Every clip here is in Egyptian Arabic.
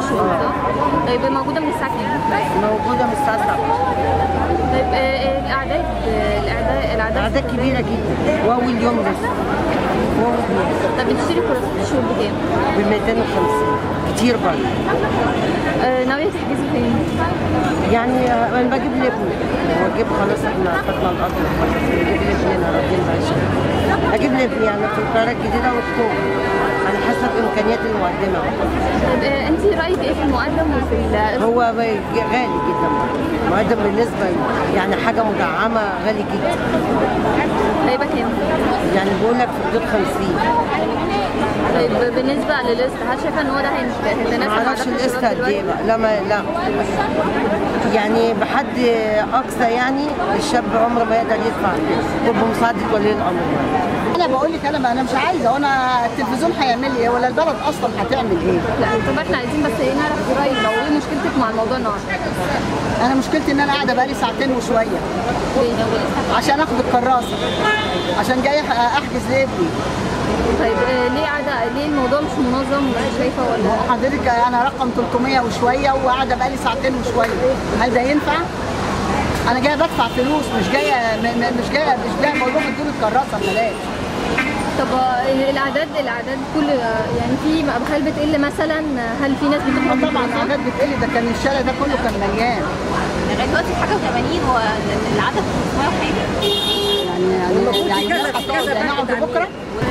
شهور صح؟ طيب موجوده من الساعه كام؟ موجوده من الساعه 7 طيب آه، آه، الاعداد آه، الاعداد الاعداد اعداد كبيره جدا واول يوم لسه واول يوم طب بتشتري كراسات الشهور بكام؟ ب 250 كتير برضه آه، ناويه تحجزي فين؟ يعني آه، انا بجيب لابني واجيب خلاص احنا خدنا الارض خلاص بجيب لابننا راضيين بقى اجيب لابني يعني في القاهره الجديده واكتوبر على حسب امكانيات المقدمه طيب آه، انت رايك ايه في المقدم وفي ال- هو بي- غالي جدا المقدم بالنسبه لي يعني حاجه مدعمه غالي جدا هيبقى كام؟ يعني بقول لك في حدود 50 طيب بالنسبه للقسط هل شايفه ان هو ده هيناسب ما مع اعرفش أهداف القسط الشباب قد ايه دلوقتي؟ بقى لا ما لا يعني بحد اقصى يعني الشاب عمره ما يقدر يدفع بمساعده ولي الامر انا بقول لك انا ما انا مش عايزه وانا التلفزيون هيعمل لي ايه ولا البلد اصلا هتعمل ايه لا طب احنا عايزين بس ايه نعرف رايك لو ايه مشكلتك مع الموضوع النهارده؟ انا مشكلتي ان انا قاعده بقالي ساعتين وشويه ليه؟ عشان اخد الكراسه عشان جاي احجز لابني طيب آه، ليه عادة ليه الموضوع مش منظم مش شايفه ولا حضرتك انا رقم 300 وشويه وقاعده بقالي ساعتين وشويه هل ده ينفع؟ انا جايه بدفع فلوس مش جايه م- م- مش جايه مش جايه بقول لهم ادوني الكراسه ببلاش طب آه، الاعداد الاعداد كل آه، يعني في هل بتقل مثلا هل في ناس آه بتخرج طبعا الحاجات بتقل ده كان الشارع ده كله كان مليان لغايه دلوقتي حاجه و80 والعدد 500 وحاجه يعني يعني يعني الناس هتقعد يعني نقعد بكره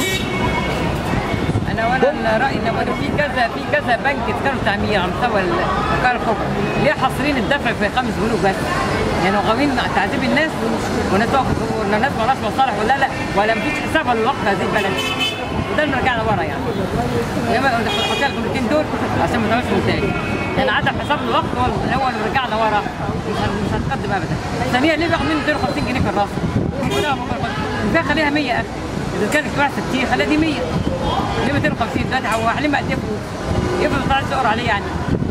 انا وانا رايي ان وأنا في كذا في كذا بنك كانوا تعمير على مستوى القاره الكبرى ليه حاصرين الدفع في خمس بنوك بس يعني غاويين تعذيب الناس والناس واخد والناس مالهاش مصالح ولا لا ولا مفيش حساب للوقت هذه البلد وده اللي رجعنا ورا يعني انما حط لك الكلمتين دول عشان ما تعملش مونتاج يعني عدم حساب الوقت هو هو اللي رجعنا ورا مش هن- مش هنتقدم ابدا ثانيا ليه بياخد مني 250 جنيه في الراس؟ ازاي خليها 100 يا اخي اذا كانت كبار 60 خليها دي 100 ليه 250 دلوقتي هو علم قد ايه فلوس يفضل طالع تقر عليه يعني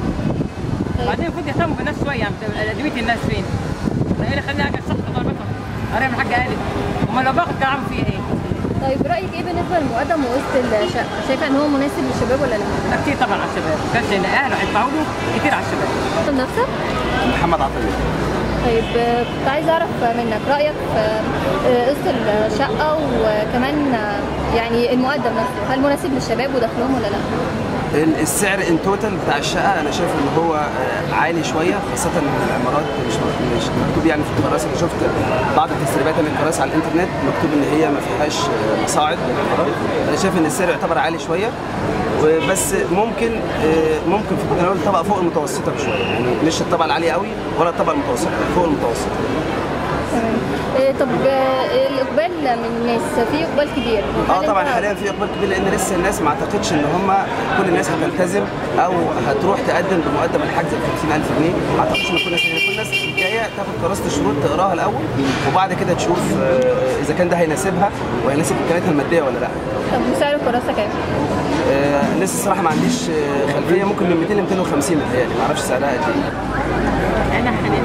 بعدين المفروض يهتموا بالناس شويه يعني ادميه الناس فين؟ انا ايه اللي خليني اجي الصف طلبتهم؟ قريب من الحاجه قالت امال لو باخد كان عامل فيها ايه؟ طيب رايك ايه بالنسبه للمقدم وسط الشقه شايفه ان هو مناسب للشباب ولا لا؟ لا كتير طبعا على الشباب بس ان اهله هيدفعوا له كتير على الشباب طب نفسك محمد عطيه طيب آه، كنت عايزه اعرف منك رايك في آه، قسط الشقه وكمان آه، يعني المقدم نفسه هل مناسب للشباب ودخلهم ولا لا؟ ال- السعر ان توتال بتاع الشقه انا شايف ان هو آه، عالي شويه خاصه ان العمارات مش مش مكتوب يعني في الكراسي انا شفت بعض التسريبات للكراسي على الانترنت مكتوب ان هي ما فيهاش آه، مصاعد للعمارات انا شايف ان السعر يعتبر عالي شويه وبس ممكن آه، ممكن في نقول طبقه فوق المتوسطه بشويه يعني مش الطبقه العاليه قوي ولا الطبقه المتوسطه فوق المتوسطه تمام آه، طب آه، الاقبال من الناس في اقبال كبير اه هل طبعا أنت- حاليا في اقبال كبير لان لسه الناس ما اعتقدش ان هم كل الناس هتلتزم او هتروح تقدم بمقدم الحجز ب 50000 جنيه ما اعتقدش ان كل الناس كل الناس جايه تاخد كراسه الشروط تقراها الاول وبعد كده تشوف آه، اذا كان ده هيناسبها وهيناسب امكانياتها الماديه ولا لا طب وسعر الكراسه كام؟ آه، لسه الصراحه ما عنديش آه، خلفيه ممكن من 200 ل 250 متهيألي ما اعرفش سعرها قد ايه انا حنان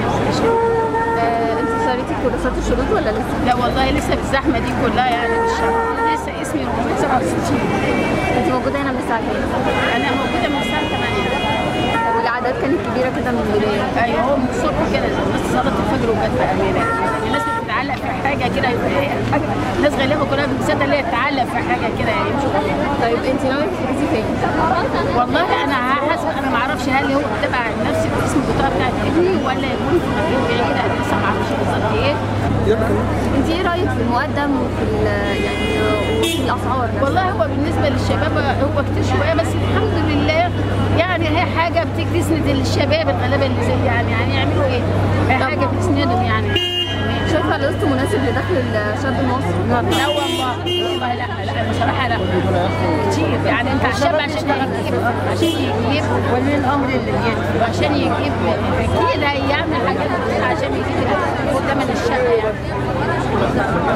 آه، انت اشتريتي كراسات الشروط ولا لسه؟ لا والله لسه في الزحمه دي كلها يعني مش لسه اسمي 467 انت موجوده هنا من الساعه كام؟ انا موجوده من الساعه 8 طب والاعداد كانت كبيره كده من البدايه ايوه هو من الصبح كده الناس صلاه الفجر وجت بقى امانه الناس بتتعلق في حاجه كده حاجه الناس غالبا كلها بتصدق اللي هي تتعلق في حاجه كده يعني مش طيب انت ناويه تحجزي فين؟ والله انا حسب انا ما اعرفش هل هو تبع نفس الاسم البطاقه بتاعت ابني ولا يكون في مكان بعيد انا لسه ما اعرفش بالظبط ايه انت ايه رايك في المقدم وفي ال- يعني وفي الاسعار نفسها؟ والله هو بالنسبه للشباب هو كتير شويه بس الحمد لله يعني هي حاجه بتيجي تسند الشباب الغلابه اللي زي يعني يعني يعملوا ايه؟ هي حاجه بتسندهم يعني شايفه القسط مناسب لدخل الشاب المصري؟ لا والله والله لا لا بصراحه لا كتير يعني انت عشان عشان يجيب عشان يجيب ولي الامر اللي بيدفع عشان يجيب اكيد هيعمل حاجات كتير عشان يجيب ثمن الشقه يعني